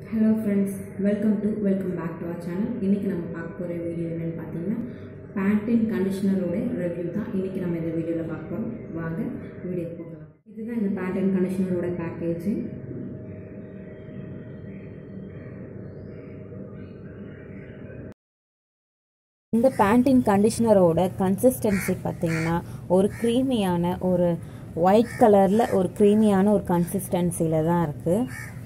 hello friends welcome to welcome back to our channel இன்றைக்கி நம்ம பார்க்க போகிற வீடியோ என்னென்னு பார்த்தீங்கன்னா பேண்டின் கண்டிஷனரோட ரிவ்யூ தான் இன்றைக்கி நம்ம இந்த வீடியோவில் பார்க்க போகிறோம் வாங்க வீடியோ போகலாம் இதுதான் இந்த பேண்டின் கண்டிஷனரோட பேக்கேஜ் இந்த பேண்டின் கண்டிஷனரோட கன்சிஸ்டன்சி பார்த்தீங்கன்னா ஒரு க்ரீமியான ஒரு ஒயிட் கலரில் ஒரு க்ரீமியான ஒரு கன்சிஸ்டன்சியில் தான் இருக்குது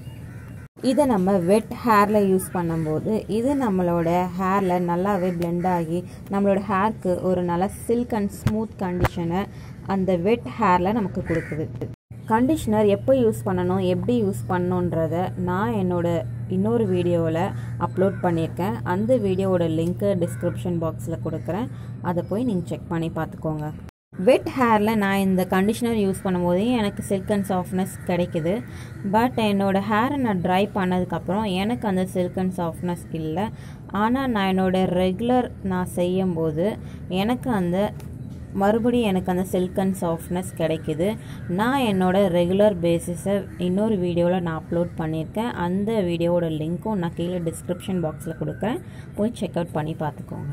இதை நம்ம வெட் ஹேரில் யூஸ் பண்ணும்போது இது நம்மளோட ஹேரில் நல்லாவே பிளெண்ட் ஆகி நம்மளோட ஹேர்க்கு ஒரு நல்ல சில்க் அண்ட் ஸ்மூத் கண்டிஷனை அந்த வெட் ஹேரில் நமக்கு கொடுக்குது கண்டிஷ்னர் எப்போ யூஸ் பண்ணணும் எப்படி யூஸ் பண்ணணுன்றத நான் என்னோட இன்னொரு வீடியோவில் அப்லோட் பண்ணியிருக்கேன் அந்த வீடியோவோட லிங்க்கு டிஸ்கிரிப்ஷன் பாக்ஸில் கொடுக்குறேன் அதை போய் நீங்கள் செக் பண்ணி பார்த்துக்கோங்க வெட் ஹேரில் நான் இந்த கண்டிஷ்னர் யூஸ் பண்ணும்போது எனக்கு சில்க் அண்ட் சாஃப்ட்னஸ் கிடைக்குது பட் என்னோடய ஹேரை நான் ட்ரை பண்ணதுக்கப்புறம் எனக்கு அந்த சில்க் அண்ட் சாஃப்ட்னஸ் இல்லை ஆனால் நான் என்னோடய ரெகுலர் நான் செய்யும்போது எனக்கு அந்த மறுபடியும் எனக்கு அந்த சில்க் அண்ட் சாஃப்ட்னஸ் கிடைக்குது நான் என்னோடய ரெகுலர் பேசிஸை இன்னொரு வீடியோவில் நான் அப்லோட் பண்ணியிருக்கேன் அந்த வீடியோவோட லிங்க்கும் நான் கீழே டிஸ்கிரிப்ஷன் பாக்ஸில் கொடுக்குறேன் போய் செக் அவுட் பண்ணி பார்த்துக்கோங்க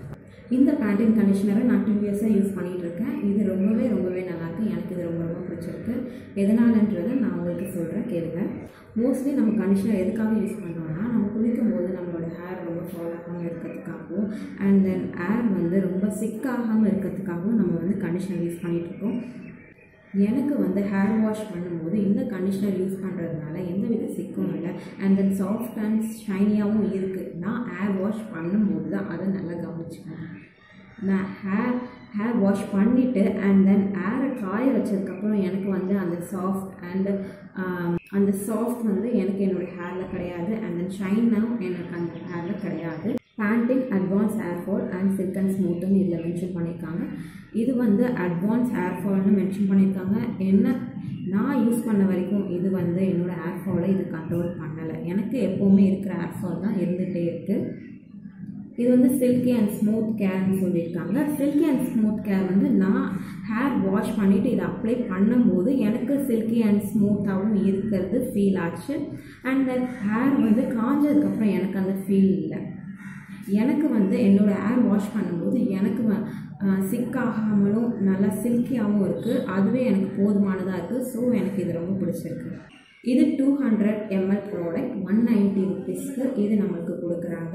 இந்த பேண்டின் கண்டிஷனரை நான் டூ இயர்ஸாக யூஸ் பண்ணிகிட்டு இருக்கேன் இது ரொம்பவே ரொம்பவே நல்லாயிருக்கு எனக்கு இது ரொம்ப ரொம்ப பிடிச்சிருக்கு எதனாலன்றதை நான் உங்களுக்கு சொல்கிறேன் கேளுங்க மோஸ்ட்லி நம்ம கண்டிஷனர் எதுக்காக யூஸ் பண்ணுறோம்னா நம்ம குளிக்கும் போது நம்மளோட ஹேர் ரொம்ப ஃபால் ஆகாமல் இருக்கிறதுக்காகவும் அண்ட் தென் ஹேர் வந்து ரொம்ப சிக்காகாமல் இருக்கிறதுக்காகவும் நம்ம வந்து கண்டிஷனர் யூஸ் பண்ணிகிட்ருக்கோம் எனக்கு வந்து ஹேர் வாஷ் பண்ணும்போது இந்த கண்டிஷ்னர் யூஸ் பண்ணுறதுனால எந்த வித சிக்கும் இல்லை அண்ட் தென் சாஃப்ட் அண்ட் ஷைனியாகவும் இருக்குது நான் ஹேர் வாஷ் பண்ணும்போது தான் அதை நல்லா கவனிச்சுக்கணும் நான் ஹேர் ஹேர் வாஷ் பண்ணிவிட்டு அண்ட் தென் ஹேரை காய வச்சதுக்கப்புறம் எனக்கு வந்து அந்த சாஃப்ட் அண்ட் அந்த சாஃப்ட் வந்து எனக்கு என்னோடய ஹேரில் கிடையாது அண்ட் தென் ஷைனாகவும் எனக்கு அந்த ஹேரில் கிடையாது Pantene advance hair fall and silk and ஸ்மூத்துன்னு இதில் மென்ஷன் பண்ணியிருக்காங்க இது வந்து அட்வான்ஸ் ஹேர் ஃபால்னு மென்ஷன் பண்ணியிருக்காங்க என்ன நான் யூஸ் பண்ண வரைக்கும் இது வந்து என்னோடய ஹேர் ஃபாலை இது கண்ட்ரோல் பண்ணலை எனக்கு எப்போவுமே இருக்கிற ஹேர் ஃபால் தான் இருந்துகிட்டே இருக்குது இது வந்து சில்கி அண்ட் ஸ்மூத் கேர்னு சொல்லியிருக்காங்க சில்கி அண்ட் ஸ்மூத் கேர் வந்து நான் ஹேர் வாஷ் பண்ணிவிட்டு இதை அப்ளை பண்ணும்போது எனக்கு சில்கி அண்ட் ஸ்மூத்தாகவும் இருக்கிறது ஃபீல் ஆச்சு அண்ட் தென் ஹேர் வந்து காஞ்சதுக்கப்புறம் எனக்கு அந்த ஃபீல் இல்லை எனக்கு வந்து என்னோடய ஹேர் வாஷ் பண்ணும்போது எனக்கு சிக்காகாமலும் நல்லா சில்கியாகவும் இருக்குது அதுவே எனக்கு போதுமானதாக இருக்குது ஸோ எனக்கு இது ரொம்ப பிடிச்சிருக்கு இது two hundred ml product one ninety ருபீஸ்க்கு இது நம்மளுக்கு கொடுக்குறாங்க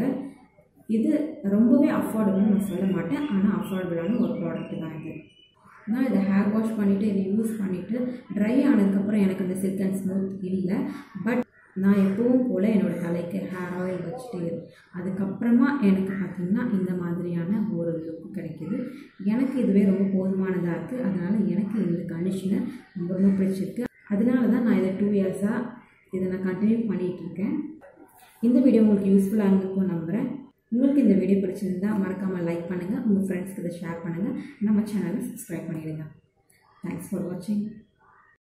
இது ரொம்பவே அஃபோர்டபுள்னு நான் சொல்ல மாட்டேன் ஆனால் அஃபோர்டபுளான ஒரு ப்ராடக்ட் தான் இது நான் இதை ஹேர் வாஷ் பண்ணிவிட்டு இதை யூஸ் பண்ணிவிட்டு ட்ரை ஆனதுக்கப்புறம் எனக்கு அந்த சில்க் அண்ட் ஸ்மூத் இல்லை பட் நான் எப்பவும் போல் என்னோடய தலைக்கு ஹேர் ஆயில் வச்சுட்டு அதுக்கப்புறமா எனக்கு பார்த்திங்கன்னா இந்த மாதிரியான ஒரு லுக் கிடைக்கிது எனக்கு இதுவே ரொம்ப போதுமானதாக இருக்குது அதனால் எனக்கு இந்த கண்டிஷனர் ரொம்ப ரொம்ப பிடிச்சிருக்கு அதனால தான் நான் இதை டூ இயர்ஸாக இதை நான் கண்டினியூ பண்ணிகிட்ருக்கேன் இந்த வீடியோ உங்களுக்கு யூஸ்ஃபுல்லாக இருந்திருக்கும் நம்புகிறேன் உங்களுக்கு இந்த வீடியோ பிடிச்சிருந்தா மறக்காமல் லைக் பண்ணுங்கள் உங்கள் ஃப்ரெண்ட்ஸ்க்கு இதை ஷேர் பண்ணுங்கள் நம்ம சேனலை சப்ஸ்கிரைப் பண்ணிடுங்க தேங்க்ஸ் ஃபார் வாட்சிங்